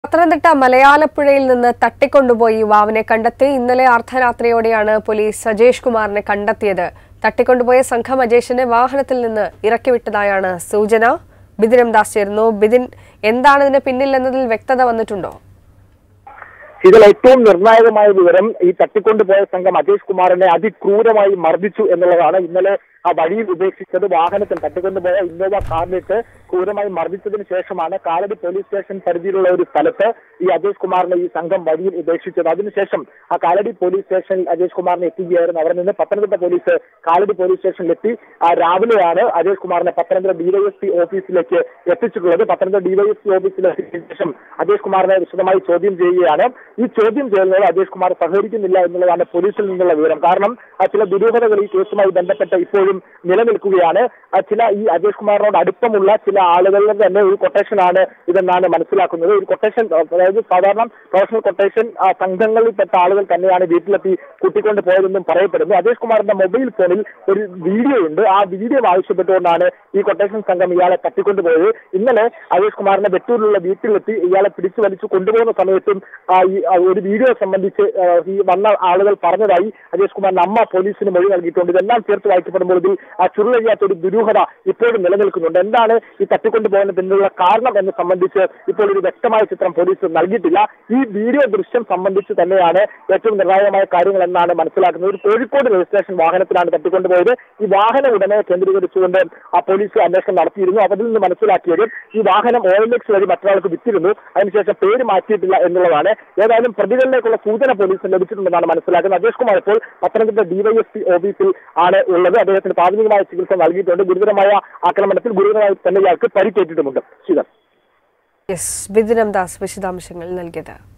പത്തനംതിട്ട മലയാലപ്പുഴയിൽ നിന്ന് തട്ടിക്കൊണ്ടുപോയി യുവാവിനെ കണ്ടെത്തി ഇന്നലെ അർദ്ധരാത്രിയോടെയാണ് പോലീസ് സജേഷ് കുമാറിനെ കണ്ടെത്തിയത് തട്ടിക്കൊണ്ടുപോയ സംഘം അജേഷിനെ വാഹനത്തിൽ നിന്ന് ഇറക്കിവിട്ടതായാണ് സൂചന ബിദിൻ എം ദാസ് ചേർന്നു ബിദിൻ എന്താണ് ഇതിന് പിന്നിൽ എന്നതിൽ വ്യക്തത വന്നിട്ടുണ്ടോ ഇതിൽ ഏറ്റവും നിർണായകമായ വിവരം ഈ തട്ടിക്കൊണ്ടുപോയ സംഘം അജേഷ് കുമാറിനെ അതിക്രൂരമായി മർദ്ദിച്ചു എന്നുള്ളതാണ് ഇന്നലെ ആ വഴിയിൽ ഉപേക്ഷിച്ചത് വാഹനത്തിൽ തട്ടിക്കൊണ്ടുപോയ ഇന്നോവ കാറിലിട്ട് ക്രൂരമായി മർദ്ദിച്ചതിന് ശേഷമാണ് കാലടി പോലീസ് സ്റ്റേഷൻ പരിധിയിലുള്ള ഒരു സ്ഥലത്ത് ഈ അജേഷ് കുമാറിനെ ഈ സംഘം വഴിയിൽ ഉപേക്ഷിച്ചത് അതിനുശേഷം ആ കാലടി പോലീസ് സ്റ്റേഷനിൽ അജേഷ് കുമാറിനെ എത്തുകയായിരുന്നു അവിടെ നിന്ന് പത്തനംതിട്ട പോലീസ് കാലടി പോലീസ് സ്റ്റേഷനിലെത്തി ആ രാവിലെയാണ് അജേഷ് കുമാറിനെ പത്തനംതിട്ട ഡിവൈഎസ്പി ഓഫീസിലേക്ക് എത്തിച്ചിട്ടുള്ളത് പത്തനംതിട്ട ഡിവൈഎസ്പി ഓഫീസിലെത്തിയ ശേഷം അജേഷ് കുമാറിനെ വിശദമായി ചോദ്യം ചെയ്യുകയാണ് ഈ ചോദ്യം ചെയ്യുന്നത് അജേഷ് കുമാർ സഹകരിക്കുന്നില്ല എന്നുള്ളതാണ് പോലീസിൽ നിന്നുള്ള വിവരം കാരണം ആ ചില ദുരൂഹതകൾ ഈ കേസുമായി ബന്ധപ്പെട്ട് ഇപ്പോഴും നിലനിൽക്കുകയാണ് ആ ചില ഈ അജേഷ് കുമാറിനോട് അടുപ്പമുള്ള ചില ആളുകളുടെ തന്നെ ഒരു കൊട്ടേഷനാണ് ഇതെന്നാണ് മനസ്സിലാക്കുന്നത് ഒരു കൊട്ടേഷൻ അതായത് സാധാരണ പ്രൊഫഷണൽ കൊട്ടേഷൻ ആ സംഘങ്ങളിൽപ്പെട്ട ആളുകൾ തന്നെയാണ് വീട്ടിലെത്തി കൂട്ടിക്കൊണ്ട് പോയതെന്നും പറയപ്പെടുന്നു അജേഷ് കുമാറിന്റെ മൊബൈൽ ഫോണിൽ ഒരു വീഡിയോ ഉണ്ട് ആ വീഡിയോ ആവശ്യപ്പെട്ടുകൊണ്ടാണ് ഈ കൊട്ടേഷൻ സംഘം ഇയാളെ തട്ടിക്കൊണ്ടുപോയത് ഇന്നലെ അജേഷ് കുമാറിന്റെ വെട്ടൂരിലുള്ള വീട്ടിലെത്തി ഇയാളെ പിടിച്ചു വലിച്ചു കൊണ്ടുപോകുന്ന സമയത്തും ആ, ഈ ആ, ഒരു വീഡിയോ സംബന്ധിച്ച് ആ, ഈ വന്ന ആളുകൾ പറഞ്ഞതായി അജേഷ് കുമാറിന്റെ അമ്മ പോലീസിന് മൊഴി നൽകിയിട്ടുണ്ട് ഇതെല്ലാം ചേർത്ത് വായിക്കപ്പെടുമ്പോൾ ഇതിൽ ആ ചുരുളഴിയാത്ത ഒരു ദുരൂഹത ഇപ്പോഴും നിലനിൽക്കുന്നുണ്ട് എന്താണ് ഈ തട്ടിക്കൊണ്ടുപോകുന്ന പിന്നിലുള്ള കാരണം എന്ന് സംബന്ധിച്ച് ഇപ്പോൾ ഒരു വ്യക്തമായ ചിത്രം പോലീസ് നൽകിയിട്ടില്ല ഈ വീഡിയോ ദൃശ്യം സംബന്ധിച്ച് തന്നെയാണ് ഏറ്റവും നിർണായകമായ കാര്യങ്ങൾ എന്നാണ് മനസ്സിലാക്കുന്നത് ഒരു കോഴിക്കോട് രജിസ്ട്രേഷൻ വാഹനത്തിലാണ് തട്ടിക്കൊണ്ടുപോയത് ഈ വാഹന ഉടനെ കേന്ദ്രീകരിച്ചുകൊണ്ട് ആ പോലീസ് അന്വേഷണം നടത്തിയിരുന്നു അതിൽ നിന്ന് മനസ്സിലാക്കിയത് ഈ വാഹനം ഓ എൽ എക്സ് വഴി മറ്റൊരാൾക്ക് വിറ്റിരുന്നു അതിനുശേഷം പേര് മാറ്റിയിട്ടില്ല എന്നുള്ളതാണ് ഏതായാലും പ്രതികളിലേക്കുള്ള സൂചന പോലീസിന് ലഭിച്ചിട്ടുണ്ടെന്നാണ് മനസ്സിലാക്കുന്നത് അജേഷ് കുമാർ ഇപ്പോൾ പത്തനംതിട്ട ഡിവൈഎസ്പി ഓഫീസിൽ ആണ് ഉള്ളത് അദ്ദേഹത്തിന് പ്രാഥമികമായ ചികിത്സ നൽകിയിട്ടുണ്ട് ഗുരുതരമായ ആക്രമണത്തിൽ ഗുരുതരമായി തന്നെ ഇയാൾക്ക് പരിക്കേറ്റിട്ടുമുണ്ട് ശീതം യെസ് ബിദിൻ എം ദാസ് വിശദാംശങ്ങൾ നൽകിയത്